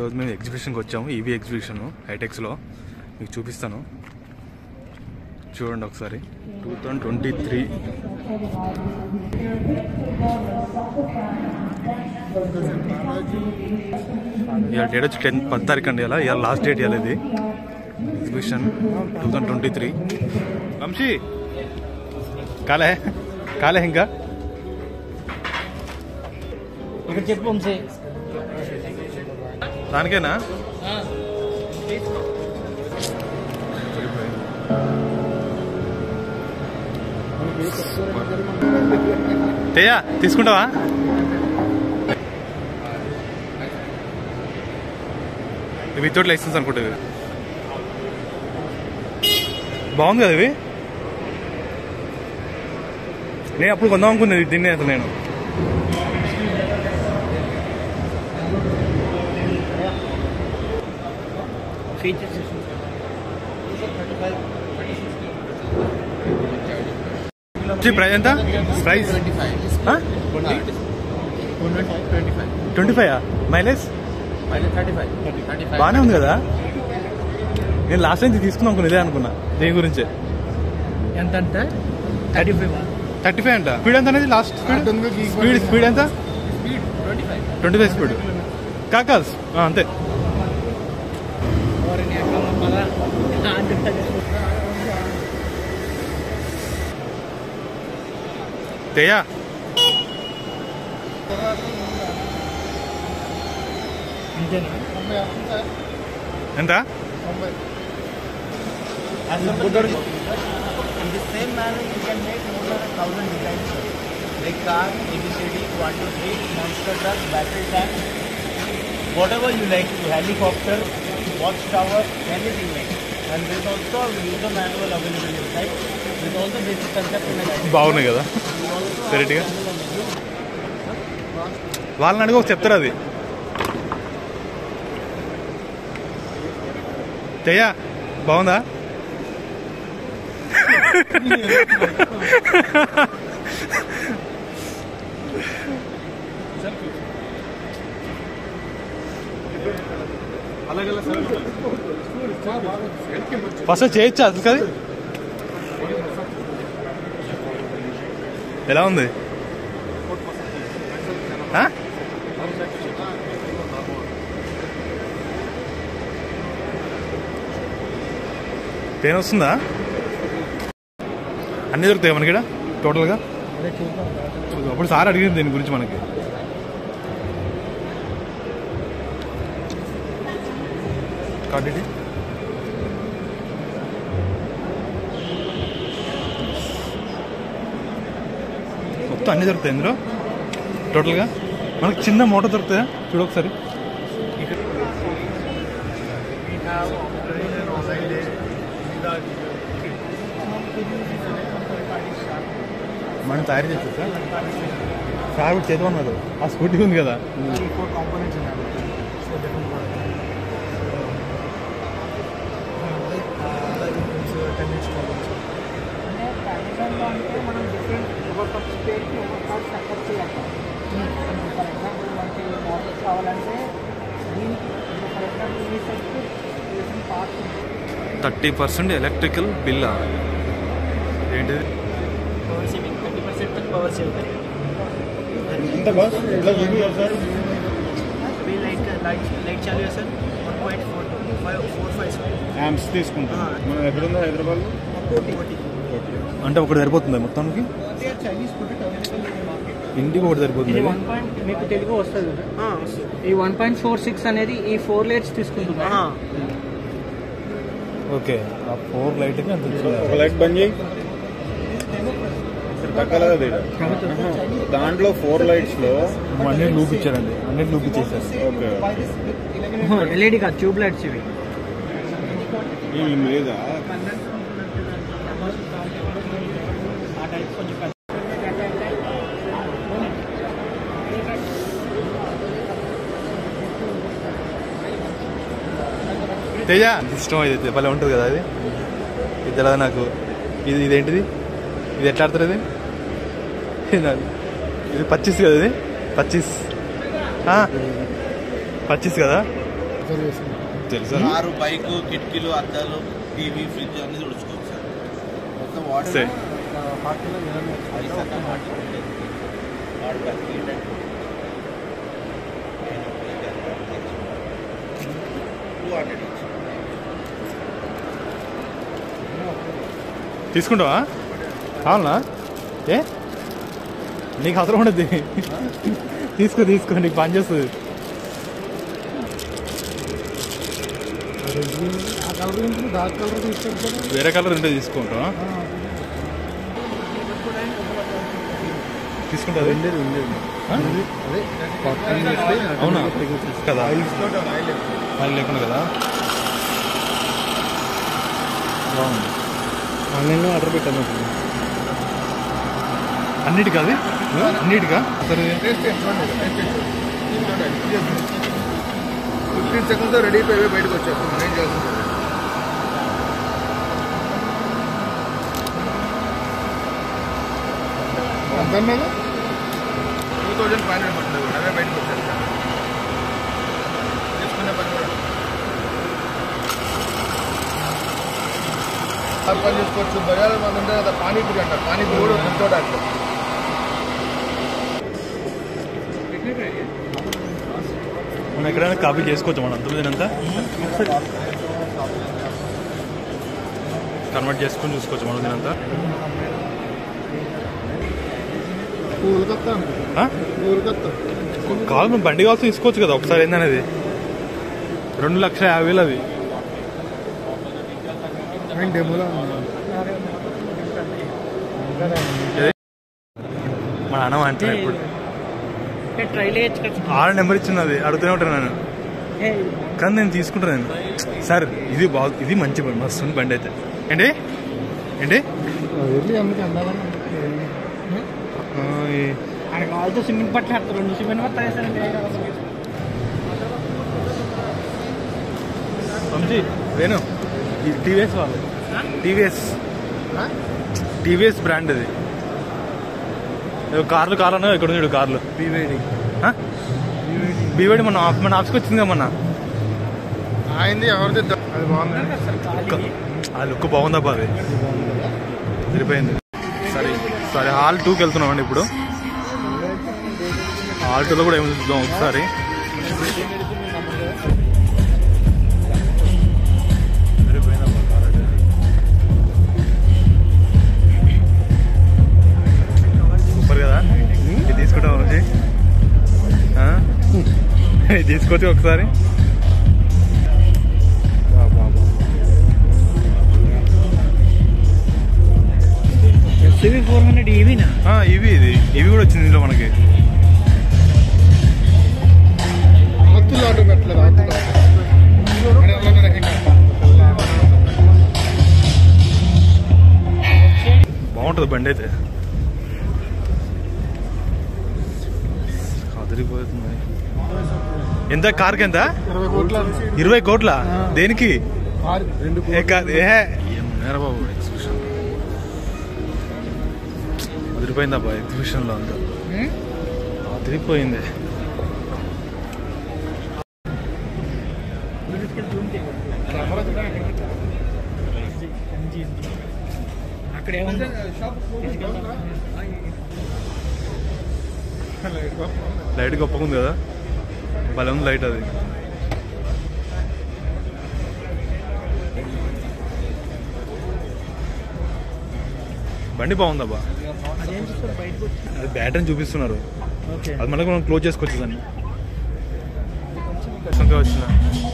ఈరోజు మేము ఎగ్జిబిషన్కి వచ్చాము ఈవీ ఎగ్జిబిషన్ హైటెక్స్లో మీకు చూపిస్తాను చూడండి ఒకసారి టూ థౌజండ్ ట్వంటీ త్రీ ఇవాళ డేట్ వచ్చి టెన్ పది తారీఖు అండి ఇలా ఇవాళ లాస్ట్ డేట్ ఇవాళ ఇది exhibition two thousand twenty three Vamshi కాలే కాలే ఇంకా ఇక్కడ చెప్పు వంశీ దానికేనా తేయా తీసుకుంటావా వితౌట్ లైసెన్స్ అనుకుంటా ఇది బాగుంది కదా ఇవి నేను అప్పుడు కొందాం అనుకున్నది దీన్ని అసలు నేను ఫీచర్స్ ప్రైస్ ఎంత ప్రైస్ ట్వంటీ ఫైవ్ మైలేజ్ బాగానే ఉంది కదా నేను లాస్ట్ టైం తీసుకుందాం అనుకున్నా ఇదే అనుకున్నా దీని గురించే ఎంత అంటే థర్టీ ఫైవ్ థర్టీ ఫైవ్ అంట స్పీడ్ ఎంత అనేది లాస్ట్ స్పీడ్ స్పీడ్ స్పీడ్ ఎంత ట్వంటీ ఫైవ్ స్పీడ్ కాకాస్ అంతే తేయా అంతేనా ఎంత In the same manner, you can make more than a thousand designs. sir. Like car, ABCD, 1, 2, 3, monster truck, battery tank, whatever you like, helicopter, watchtower, anything like. And there's also a user manual available inside with all the basic concept in it. బాగున్నాయి కదా వెరైటీగా వాళ్ళని అడిగి ఒక చెప్తారు అది తేయా బాగుందా first చేయొచ్చా అసలు కదా ఎలా ఉంది ఆ? పెయిన్ వస్తుందా అన్నీ దొరుకుతాయి మనకి ఈడ టోటల్గా అప్పుడు సార్ అడిగింది దీని గురించి మనకి కార్డు ఇది మొత్తం అన్నీ దొరుకుతాయి ఇందులో టోటల్గా మనకి చిన్న మోటార్ దొరుకుతాయా చూడు ఒకసారి మనం తయారు చేస్తాం సార్ సార్ కూడా చేతి ఉన్నారు ఆ స్కూటీ ఉంది కదా Four components in it. So different models. Ten inch models అంటే అమెజాన్లో అంటే మనం డిఫరెంట్ ఒక్కొక్క స్టేట్కి ఒక్కొక్క సెటప్ చేయాలి ఫర్ ఎగ్జాంపుల్ మనకి మోడల్స్ కావాలంటే దీనికి ఫర్ ఎగ్జాంపుల్ ఈ సెట్కి డిఫరెంట్ పార్ట్స్ ఉంటాయి థర్టీ పర్సెంట్ ఎలక్ట్రికల్ బిల్ ఏంటిది పవర్ సేవింగ్ థర్టీ పర్సెంట్ తక్ పవర్ సేవింగ్ ఎంత బాస్ ఇట్లా చూపి సార్ అవి లైట్ లైట్ లైట్ చాలు sir one point four five four five sir amps తీసుకుంటాం మనం ఎక్కడుందో హైదరాబాద్లో అంటే ఒకటి సరిపోతుంది మొత్తానికి Chinese product available in market ఇంటికి ఒకటి సరిపోతుంది ఇది వన్ పాయింట్ మీకు తెలుగు వస్తుంది కదా ఈ వన్ పాయింట్ ఫోర్ సిక్స్ అనేది ఈ ఫోర్ లైట్స్ తీసుకుంటున్నా ఓకే ఆ ఫోర్ లైట్కి అంత వచ్చింది. ఒక లైట్ బంద్ చేయి తగ్గల కదా ఈడ. దాంట్లో ఫోర్ లైట్స్ లో అన్ని లూప్ ఇచ్చారండి అన్ని లూప్ ఇచ్చేసారు ఓకే ఎల్ఈడి కాదు ట్యూబ్ లైట్స్ ఇవి ఏం లేదా ఆ టైప్ కొంచెం పెద్ద తేజ ఇష్టం ఇది భలే ఉంటుంది కదా అది ఇది తెలియదు నాకు ఇది ఇదేంటిది ఇది ఎట్లా ఆడుతుంది ఇది ఇది నాది. ఇది పచ్చిస్ కదా ఇది పచ్చిస్ ఆ? పచ్చిస్ కదా తెలుసా కారు బైక్ కిటికీలు అద్దాలు టీవీ ఫ్రిడ్జ్ అన్ని తుడుచుకోవచ్చు సార్ మొత్తం వాటర్ సరే. హాస్టల్లో ఏదైనా ఐదు శాతం వాటర్ ఉంటుంది. వాడు బతికి ఏంటంటే టూ హండ్రెడ్ ఇచ్చి తీసుకుంటావా అవునా ఏ నీకు అవసరం ఉండదు తీసుకో తీసుకో నీకు పని చేస్తుంది ఆ కలర్ గురించి డార్క్ కలర్ తీసుకొచ్చాను వేరే కలర్ ఉంటే తీసుకుంటావా తీసుకుంటా ఉండేది ఉండేది ఆ? అదే పక్కన పెట్టి అవునా అక్కడ కదా ఆయిల్ లేకుండా కదా బాగుంది ఆన్లైన్లో ఆర్డర్ పెట్టాను అన్నిటికా అది అన్నిటికా సరే ఫిఫ్టీన్ సెకండ్స్ రెడీ అయిపోయి బయటకు వచ్చారు నేను ఏం చేస్తాను అంతన్నది టూ థౌజండ్ ఫైవ్ హండ్రెడ్ పడుతుంది అవే బయటకు వచ్చారు తీసుకునే పని కూడా ఆ పని చేసుకోవచ్చు బజార్ మంది ఉంటారు కదా పానీపూరి అంటారు పానీపూరి కూడా చోట అంటారు మనం ఎక్కడైనా కాపీ చేసుకోవచ్చు మనం అంత తినంత కన్వర్ట్ చేసుకొని చూసుకోవచ్చు మనం తినంత ఊరికొత్తా ఆ? ఊరికొత్తా కాదు నువ్వు బండి కావాల్సి తీసుకోవచ్చు కదా ఒకసారి ఏందనేది రెండు లక్షల యాభై వేలు అది నేను డెమోలో ఏది? మన అన్నం అంటే ఇప్పుడు ట్రైల్ వేయచ్చు కదా ఆరు నెంబర్ ఇచ్చింది అది అడుగుతూనే ఉంటాను నేను కానీ నేను తీసుకుంటాను నేను సార్ ఇది బాగు ఇది మంచి బండి మస్తు ఉంది బండి అయితే ఏంటి ఏంటి వెళ్ళి అందుకు అందాలని ఆ, ఈ- ఆయన కావాల్సి స్విమ్మింగ్ పట్ల రెండు స్విమ్మింగ్ పట్ల వేసానండి వంశీ వేణు ఈ టీవీఎస్ వాళ్ళు టీవీఎస్ టీవీఎస్ బ్రాండ్ ఇది ఏదో కార్లు కార్లు అన్నా ఇక్కడ ఉంది కార్లు బీవేడి బీవేడి మన ఆఫ్- మన ఆఫీస్కి వచ్చింది కదా మొన్న ఆయనది ఎవరిది అది బాగుంది ఆ లుక్ బాగుందా అది సరిపోయింది సరే సరే హాల్ టూకి వెళ్తున్నాం అండి ఇప్పుడు హాల్ టూలో కూడా ఏమి చూద్దాం ఒకసారి సూపర్ కదా ఇది తీసుకుంటాం నుంచి ఇది తీసుకొచ్చి ఒకసారి బా, బా, బా. ఎస్సీబీ ఫోర్ హండ్రెడ్ ఈవీనా ఆ, ఇవి ఇది ఇవి కూడా వచ్చింది ఇందులో మనకి ఆతులు ఆర్డర్ పెట్టలేదు ఆతులు బాగుంటుంది బండి అయితే అదిరిపోతుంది ఎంత కార్కి ఎంత ఇరవై కోట్ల ఇరవై కోట్ల దేనికి ఆరు రెండు ఏ కాదు ఏ ఏం ఉన్నారా బాబు ఎగ్జిబిషన్ అదిరిపోయింది అబ్బా ఎగ్జిబిషన్ లో అంతా అదిరిపోయింది అక్కడ ఏముంది లైట్ గొప్పగా ఉంది కదా భలే ఉంది లైట్ అది బండి బాగుందబ్బా అదేం చూస్తారు బయటకు వచ్చి అది బ్యాటరీ చూపిస్తున్నారు ఓకే అది మళ్ళీ మనం క్లోజ్ చేసుకోవచ్చు దాన్ని వచ్చిన